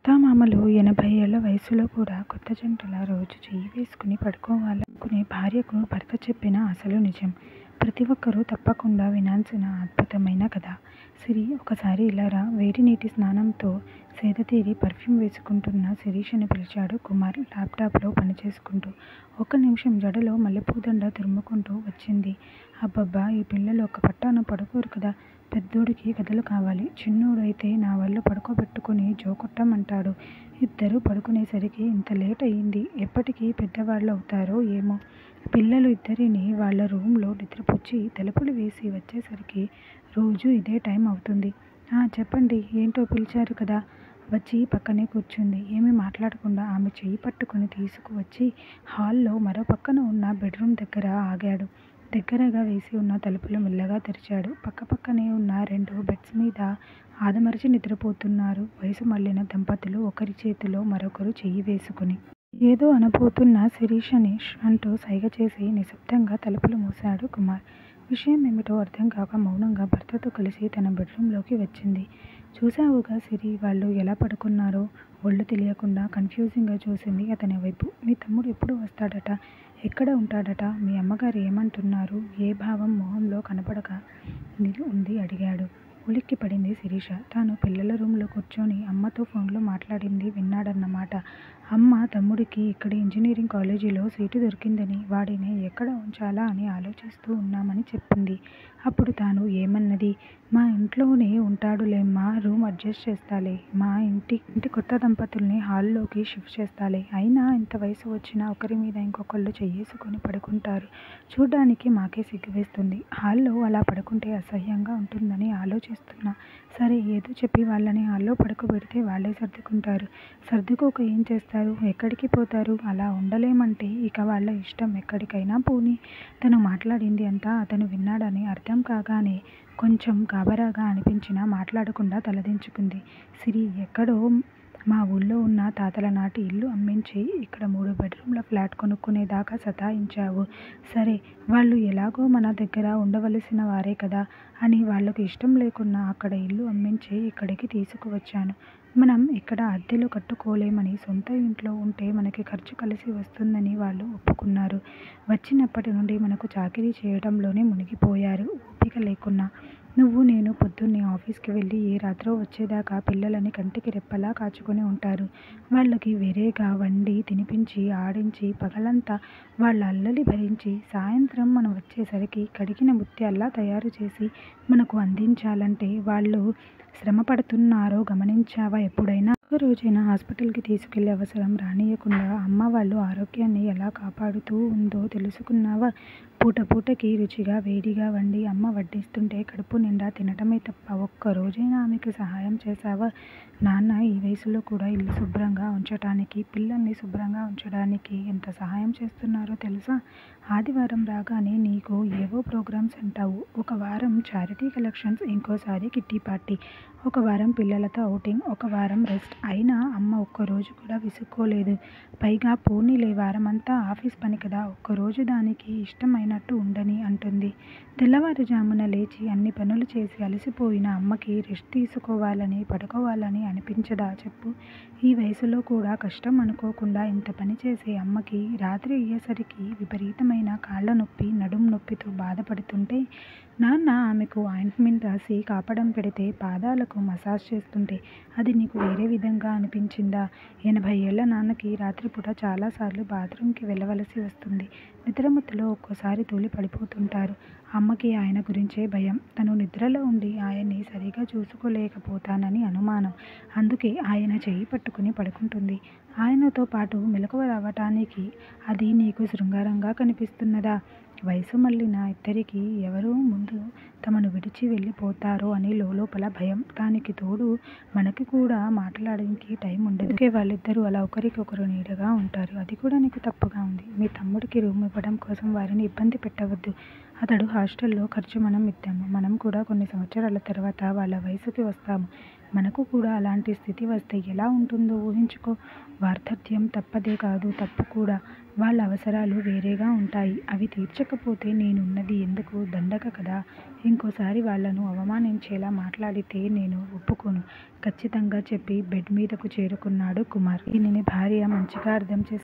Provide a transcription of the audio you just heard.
అత్తామామలు ఎనభై ఏళ్ల వయసులో కూడా కొత్త జంటలా రోజూ చెయ్యి వేసుకుని పడుకోవాలనుకునే భార్యకు భర్త చెప్పిన అసలు నిజం. ప్రతి ఒక్కరూ తప్పకుండా వినాల్సిన అద్భుతమైన కథ. సిరీ ఒకసారి ఇలా రా వేడినీటి స్నానంతో సేదతీరి పర్ఫ్యూమ్ వేసుకుంటున్న శిరీషని పిలిచాడు కుమార్ లాప్టాప్ లో పనిచేసుకుంటూ. ఒక్క నిమిషం జడలో మల్లెపూదండ తురుముకుంటూ వచ్చింది. అబ్బబ్బా ఈ పిల్లలు ఒక్క పట్టాన పడుకోరు కదా. పెద్దోడికి కథలు కావాలి. చిన్నోడు అయితే నా ఒళ్ళో పడుకోబెట్టుకుని జో కొట్టమంటాడు. ఇద్దరూ పడుకునేసరికి ఇంత లేట్ అయింది. ఎప్పటికి పెద్దవాళ్ళవుతారో ఏమో. పిల్లలు ఇద్దరినీ వాళ్ళ రూమ్ లో నిద్రపుచ్చి తలుపులు వేసి వచ్చేసరికి రోజూ ఇదే టైమ్ అవుతుంది. ఆ చెప్పండి ఏంటో పిలిచారు కదా. వచ్చి పక్కనే కూర్చుంది. ఏమీ మాట్లాడకుండా ఆమె చెయ్యి పట్టుకుని తీసుకువచ్చి హాల్లో మరో పక్కన ఉన్న బెడ్ రూమ్ దగ్గర ఆగాడు. దగ్గరగా వేసి ఉన్న తలుపులు మెల్లగా తెరిచాడు. పక్కపక్కనే ఉన్న రెండు బెడ్స్ మీద ఆదమరచి నిద్రపోతున్నారు వయసు మళ్ళిన దంపతులు ఒకరి చేతిలో మరొకరు చెయ్యి వేసుకుని. ఏదో అనబోతున్న శిరీషని ష్ అంటూ సైగ చేసి నిశ్శబ్దంగా తలుపులు మూశాడు కుమార్. విషయం ఏమిటో అర్థంకాక మౌనంగా భర్తతో కలిసి తన బెడ్ రూమ్ లోకి వచ్చింది. చూశావుగా సిరీ వాళ్ళు ఎలా పడుకున్నారో ఒళ్ళు తెలియకుండా కన్ఫ్యూజింగ్ గా చూసింది అతనివైపు. మీ తమ్ముడు ఎప్పుడు వస్తాడట? ఎక్కడ ఉంటాడట? మీ అమ్మగారు ఏమంటున్నారు? ఏ భావం మొహంలో కనపడక ఉంది అడిగాడు. ఉలిక్కిపడింది శిరీష. తాను పిల్లల రూమ్ లో కూర్చుని అమ్మతో ఫోన్లో మాట్లాడింది విన్నాడన్నమాట. అమ్మ తమ్ముడికి ఇక్కడే ఇంజనీరింగ్ కాలేజీలో సీటు దొరికిందని వాడిని ఎక్కడ ఉంచాలా అని ఆలోచిస్తూ ఉన్నామని చెప్పింది. అప్పుడు తాను ఏమన్నది? మా ఇంట్లోనే ఉంటాడులేమ్మా రూమ్ అడ్జస్ట్ చేస్తాలే. మా ఇంటి కొత్త దంపతుల్ని హాల్లోకి షిఫ్ట్ చేస్తాలే. అయినా ఇంత వయసు వచ్చినా ఒకరి మీద ఇంకొకళ్ళు చెయ్యేసుకుని పడుకుంటారు. చూడ్డానికి మాకే సిగ్గువేస్తుంది. హాల్లో అలా పడుకుంటే అసహ్యంగా ఉంటుందని ఆలోచిస్తున్నా. సరే ఏదో చెప్పి వాళ్ళని హాల్లో పడుకోబెడితే వాళ్ళే సర్దుకుంటారు. సర్దుకోక ఏం చేస్తారు? ఎక్కడికి పోతారు? అలా ఉండలేమంటే ఇక వాళ్ళ ఇష్టం ఎక్కడికైనా పోనీ. తను మాట్లాడింది అంతా అతను విన్నాడని అర్థం కాగానే కొంచెం గాబరాగా అనిపించినా మాట్లాడకుండా తలదించుకుంది. సిరీ ఎక్కడో మా ఊళ్ళో ఉన్న తాతలనాటి ఇల్లు అమ్మేసి ఇక్కడ మూడు బెడ్ రూమ్ ల ఫ్లాట్ కొనుక్కునేదాకా సతాయించావు. సరే వాళ్ళు ఎలాగో మన దగ్గర ఉండవలసిన వారే కదా అని వాళ్ళకు ఇష్టం లేకున్నా అక్కడ ఇల్లు అమ్మేసి ఇక్కడికి తీసుకువచ్చాను. మనం ఇక్కడ అద్దెలు కట్టుకోలేమని సొంత ఇంట్లో ఉంటే మనకి ఖర్చు కలిసి వస్తుందని వాళ్ళు ఒప్పుకున్నారు. వచ్చినప్పటి నుండి మనకు చాకిరీ చేయడంలోనే మునిగిపోయారు ఓపిక లేకున్నా. నువ్వు నేను పొద్దున్నే ఆఫీసుకి వెళ్ళి ఏ రాత్రో వచ్చేదాకా పిల్లలని కంటికి రెప్పలా కాచుకుని ఉంటారు. వాళ్ళకి వేరేగా వండి తినిపించి ఆడించి పగలంతా వాళ్ళ అల్లరి భరించి సాయంత్రం మనం వచ్చేసరికి కడిగిన ముత్యాల్లా తయారుచేసి మనకు అందించాలంటే వాళ్ళు శ్రమపడుతున్నారో గమనించావా ఎప్పుడైనా? ఒక్కరోజైనా హాస్పిటల్ కి తీసుకెళ్ళే అవసరం రానీయకుండా అమ్మ వాళ్ళ ఆరోగ్యాన్ని ఎలా కాపాడుతూ ఉందో తెలుసుకున్నావా? పూటపూటకీ రుచిగా వేడిగా వండి అమ్మ వడ్డిస్తుంటే కడుపునిండా తినటమే తప్ప ఒక్క రోజైనా ఆమెకి సహాయం చేశావా? నాన్న ఈ వయసులో కూడా ఇల్లు శుభ్రంగా ఉంచటానికి పిల్లల్ని శుభ్రంగా ఉంచడానికి ఎంత సహాయం చేస్తున్నారో తెలుసా? ఆదివారం రాగానే నీకు ఏవో ప్రోగ్రామ్స్ అంటావు. ఒక వారం చారిటీ కలెక్షన్స్ ఇంకోసారి కిట్టి పార్టీ. ఒక వారం పిల్లలతో ఔటింగ్ ఒక వారం రెస్ట్. అయినా అమ్మ ఒక్కరోజు కూడా విసుక్కోలేదు. పైగా పోనీలే వారమంతా ఆఫీస్ పనికదా ఒక్కరోజు దానికి ఇష్టం అయినట్టు ఉండనీ అంటుంది. తెల్లవారుజామున లేచి అన్ని పనులు చేసి అలసిపోయిన అమ్మకి రెస్ట్ తీసుకోవాలని పడుకోవాలని అనిపించదా చెప్పు? ఈ వయసులో కూడా కష్టం అనుకోకుండా ఇంత పనిచేసే అమ్మకి రాత్రి అయ్యేసరికి విపరీతమైన కాళ్ళనొప్పి నడుం నొప్పితో బాధపడుతుంటే నాన్న ఆమెకు ఆయింట్మెంట్ రాసి కాపడం పెడితే పాదాలకు మసాజ్ చేస్తుంటే అది నీకు వేరే విధంగా అనిపించిందా? ఎనభై ఏళ్ల నాన్నకి రాత్రిపూట చాలాసార్లు బాత్ రూమ్ కి వెళ్ళవలసి వస్తుంది. నిద్రమత్తులో ఒక్కోసారి తూలి పడిపోతుంటారు. అమ్మకి ఆయన గురించే భయం. తను నిద్రలో ఉండి ఆయన్ని సరిగా చూసుకోలేకపోతానని అనుమానం. అందుకే ఆయన చెయ్యి పట్టుకుని పడుకుంటుంది. ఆయనతో పాటు మెలకువ రావటానికి అది నీకు శృంగారంగా కనిపిస్తున్నదా? వయసు మళ్ళిన ఇద్దరికీ ఎవరు ముందు తమను విడిచి వెళ్ళిపోతారో అని లోలోపల భయం. దానికి తోడు మనకి కూడా మాట్లాడడానికి టైమ్ ఉండదు. అందుకే వాళ్ళిద్దరూ అలా ఒకరికొకరు నీడగా ఉంటారు. అది కూడా నీకు తప్పుగా ఉంది. మీ తమ్ముడికి రూమ్ ఇవ్వడం కోసం వారిని ఇబ్బంది పెట్టవద్దు. అతడు హాస్టల్లో ఖర్చు మనం ఇద్దాము. మనం కూడా కొన్ని సంవత్సరాల తర్వాత వాళ్ళ వయసుకి వస్తాము. మనకు కూడా అలాంటి స్థితి వస్తే ఎలా ఉంటుందో ఊహించుకో. వార్ధక్యం తప్పదే కాదు తప్పు కూడా. వాళ్ళ అవసరాలు వేరేగా ఉంటాయి. అవి తీర్చకపోతే నేనున్నది ఎందుకు? దండగ కదా! ఇంకోసారి వాళ్ళను అవమానించేలా మాట్లాడితే నేను ఒప్పుకోను ఖచ్చితంగా చెప్పి బెడ్ మీదకు చేరుకున్నాడు కుమార్. దీనిని భార్య మంచిగా అర్థం చేసుకుంది.